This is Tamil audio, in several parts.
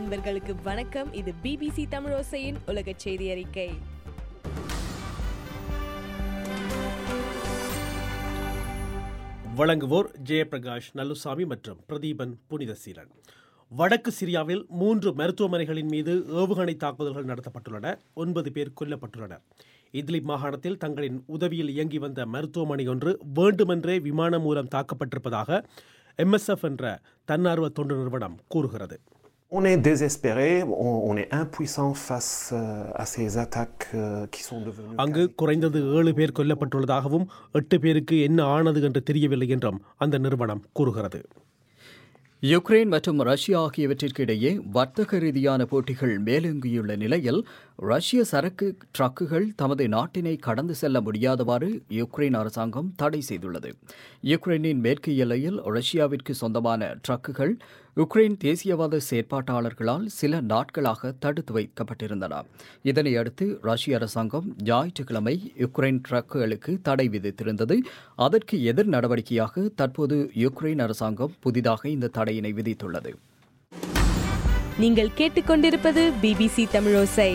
அன்பர்களுக்கு வணக்கம் இது பிபிசி தமிழோசையின் உலக செய்தி அறிக்கை வழங்குவோர் ஜெயபிரகாஷ் நல்லுசாமி மற்றும் பிரதீபன் புனிதசீலன் வடக்கு சிரியாவில் மூன்று மருத்துவமனைகளின் மீது ஏவுகணை தாக்குதல்கள் நடத்தப்பட்டுள்ளன ஒன்பது பேர் கொல்லப்பட்டுள்ளனர் இத்லிப் மாகாணத்தில் தங்களின் உதவியில் இயங்கி வந்த மருத்துவமனை ஒன்று வேண்டுமென்றே விமானம் மூலம் தாக்கப்பட்டிருப்பதாக எம்எஸ்எஃப் என்ற தன்னார்வ தொண்டு நிறுவனம் கூறுகிறது On est désespéré, on, on est impuissant face euh, à ces attaques euh, qui sont devenues. அங்கு குறைந்தது ஏழு பேர் கொல்லப்பட்டுள்ளதாகவும் எட்டு பேருக்கு என்ன ஆனது என்று தெரியவில்லை என்றும் அந்த நிறுவனம் கூறுகிறது யுக்ரைன் மற்றும் ரஷ்யா ஆகியவற்றிற்கு இடையே வர்த்தக ரீதியான போட்டிகள் மேலோங்கியுள்ள நிலையில் ரஷ்ய சரக்கு ட்ரக்குகள் தமது நாட்டினை கடந்து செல்ல முடியாதவாறு யுக்ரைன் அரசாங்கம் தடை செய்துள்ளது யுக்ரைனின் மேற்கு எல்லையில் ரஷ்யாவிற்கு சொந்தமான ட்ரக்குகள் உக்ரைன் தேசியவாத செயற்பாட்டாளர்களால் சில நாட்களாக தடுத்து வைக்கப்பட்டிருந்தன இதனையடுத்து ரஷ்ய அரசாங்கம் ஞாயிற்றுக்கிழமை யுக்ரைன் ட்ரக்குகளுக்கு தடை விதித்திருந்தது அதற்கு எதிர் நடவடிக்கையாக தற்போது யுக்ரைன் அரசாங்கம் புதிதாக இந்த தடையினை விதித்துள்ளது நீங்கள் கேட்டுக்கொண்டிருப்பது பிபிசி தமிழோசை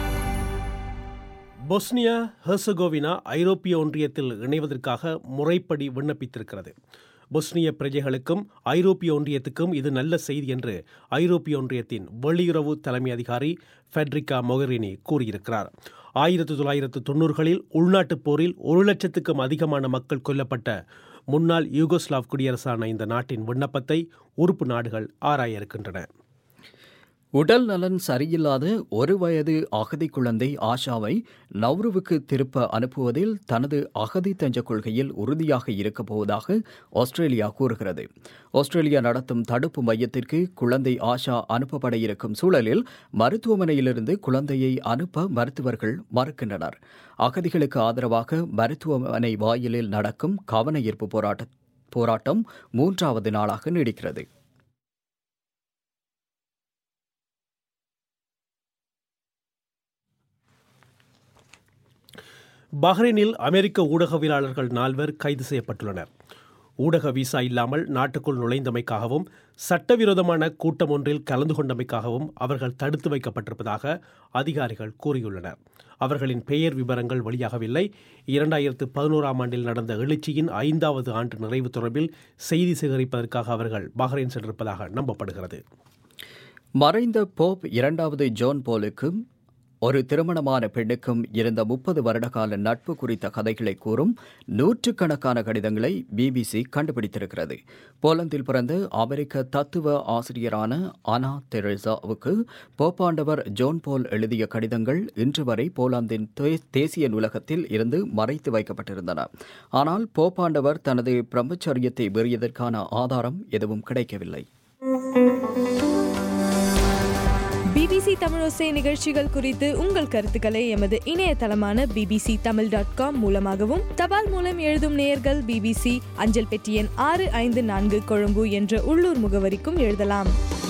பொஸ்னியா ஹெர்சகோவினா ஐரோப்பிய ஒன்றியத்தில் இணைவதற்காக முறைப்படி விண்ணப்பித்திருக்கிறது பொஸ்னிய பிரஜைகளுக்கும் ஐரோப்பிய ஒன்றியத்துக்கும் இது நல்ல செய்தி என்று ஐரோப்பிய ஒன்றியத்தின் வெளியுறவு தலைமை அதிகாரி ஃபெட்ரிகா மொகரினி கூறியிருக்கிறார் ஆயிரத்தி தொள்ளாயிரத்து தொண்ணூறுகளில் உள்நாட்டுப் போரில் ஒரு லட்சத்துக்கும் அதிகமான மக்கள் கொல்லப்பட்ட முன்னாள் யூகோஸ்லாவ் குடியரசான இந்த நாட்டின் விண்ணப்பத்தை உறுப்பு நாடுகள் ஆராய இருக்கின்றன உடல் நலன் சரியில்லாத ஒரு வயது அகதி குழந்தை ஆஷாவை நவ்ருவுக்கு திருப்ப அனுப்புவதில் தனது அகதி தஞ்ச கொள்கையில் உறுதியாக இருக்கப் போவதாக ஆஸ்திரேலியா கூறுகிறது ஆஸ்திரேலியா நடத்தும் தடுப்பு மையத்திற்கு குழந்தை ஆஷா அனுப்பப்பட இருக்கும் சூழலில் மருத்துவமனையிலிருந்து குழந்தையை அனுப்ப மருத்துவர்கள் மறுக்கின்றனர் அகதிகளுக்கு ஆதரவாக மருத்துவமனை வாயிலில் நடக்கும் கவன ஈர்ப்பு போராட்ட போராட்டம் மூன்றாவது நாளாக நீடிக்கிறது பஹ்ரைனில் அமெரிக்க ஊடகவியலாளர்கள் நால்வர் கைது செய்யப்பட்டுள்ளனர் ஊடக விசா இல்லாமல் நாட்டுக்குள் நுழைந்தமைக்காகவும் சட்டவிரோதமான கூட்டம் ஒன்றில் கலந்து கொண்டமைக்காகவும் அவர்கள் தடுத்து வைக்கப்பட்டிருப்பதாக அதிகாரிகள் கூறியுள்ளனர் அவர்களின் பெயர் விவரங்கள் வெளியாகவில்லை இரண்டாயிரத்து பதினோராம் ஆண்டில் நடந்த எழுச்சியின் ஐந்தாவது ஆண்டு நிறைவு தொடர்பில் செய்தி சேகரிப்பதற்காக அவர்கள் பஹ்ரைன் சென்றிருப்பதாக நம்பப்படுகிறது மறைந்த போப் இரண்டாவது ஜோன் போலுக்கும் ஒரு திருமணமான பெண்ணுக்கும் இருந்த முப்பது வருடகால நட்பு குறித்த கதைகளை கூறும் நூற்றுக்கணக்கான கடிதங்களை பிபிசி கண்டுபிடித்திருக்கிறது போலந்தில் பிறந்த அமெரிக்க தத்துவ ஆசிரியரான அனா தெரேசாவுக்கு போப்பாண்டவர் ஜோன் போல் எழுதிய கடிதங்கள் இன்று வரை போலாந்தின் தேசிய நூலகத்தில் இருந்து மறைத்து வைக்கப்பட்டிருந்தன ஆனால் போப்பாண்டவர் தனது பிரம்மச்சரியத்தை வெறியதற்கான ஆதாரம் எதுவும் கிடைக்கவில்லை பிபிசி தமிழோசை நிகழ்ச்சிகள் குறித்து உங்கள் கருத்துக்களை எமது இணையதளமான பிபிசி தமிழ் டாட் காம் மூலமாகவும் தபால் மூலம் எழுதும் நேயர்கள் பிபிசி அஞ்சல் பெட்டி எண் ஆறு ஐந்து நான்கு கொழும்பு என்ற உள்ளூர் முகவரிக்கும் எழுதலாம்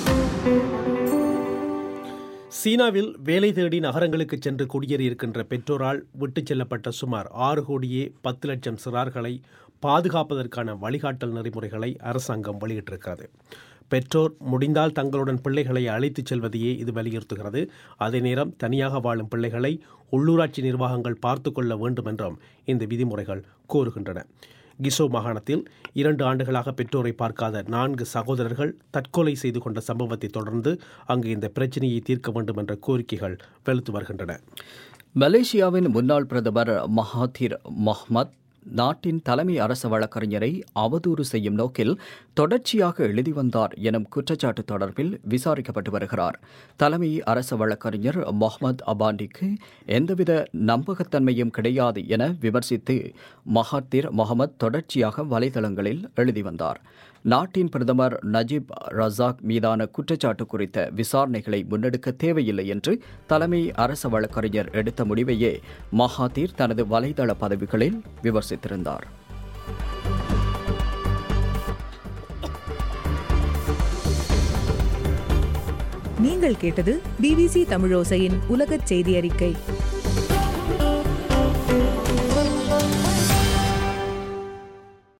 சீனாவில் வேலை தேடி நகரங்களுக்கு சென்று குடியேறியிருக்கின்ற பெற்றோரால் விட்டுச் செல்லப்பட்ட சுமார் ஆறு கோடியே பத்து லட்சம் சிறார்களை பாதுகாப்பதற்கான வழிகாட்டல் நெறிமுறைகளை அரசாங்கம் வெளியிட்டிருக்கிறது பெற்றோர் முடிந்தால் தங்களுடன் பிள்ளைகளை அழைத்துச் செல்வதையே இது வலியுறுத்துகிறது அதே நேரம் தனியாக வாழும் பிள்ளைகளை உள்ளூராட்சி நிர்வாகங்கள் பார்த்து கொள்ள வேண்டும் என்றும் இந்த விதிமுறைகள் கோருகின்றன கிசோ மாகாணத்தில் இரண்டு ஆண்டுகளாக பெற்றோரை பார்க்காத நான்கு சகோதரர்கள் தற்கொலை செய்து கொண்ட சம்பவத்தை தொடர்ந்து அங்கு இந்த பிரச்சனையை தீர்க்க வேண்டும் என்ற கோரிக்கைகள் வெளுத்து வருகின்றன மலேசியாவின் முன்னாள் பிரதமர் மகாதீர் மஹ்மத் நாட்டின் தலைமை அரசு வழக்கறிஞரை அவதூறு செய்யும் நோக்கில் தொடர்ச்சியாக எழுதி வந்தார் எனும் குற்றச்சாட்டு தொடர்பில் விசாரிக்கப்பட்டு வருகிறார் தலைமை அரசு வழக்கறிஞர் முகமது அபாண்டிக்கு எந்தவித நம்பகத்தன்மையும் கிடையாது என விமர்சித்து மகாத்தீர் முகமது தொடர்ச்சியாக வலைதளங்களில் எழுதி வந்தார் நாட்டின் பிரதமர் நஜீப் ரசாக் மீதான குற்றச்சாட்டு குறித்த விசாரணைகளை முன்னெடுக்க தேவையில்லை என்று தலைமை அரசு வழக்கறிஞர் எடுத்த முடிவையே மகாதீர் தனது வலைதள பதவிகளில் விமர்சித்திருந்தார் நீங்கள் கேட்டது பிபிசி தமிழோசையின் உலகச் செய்தி அறிக்கை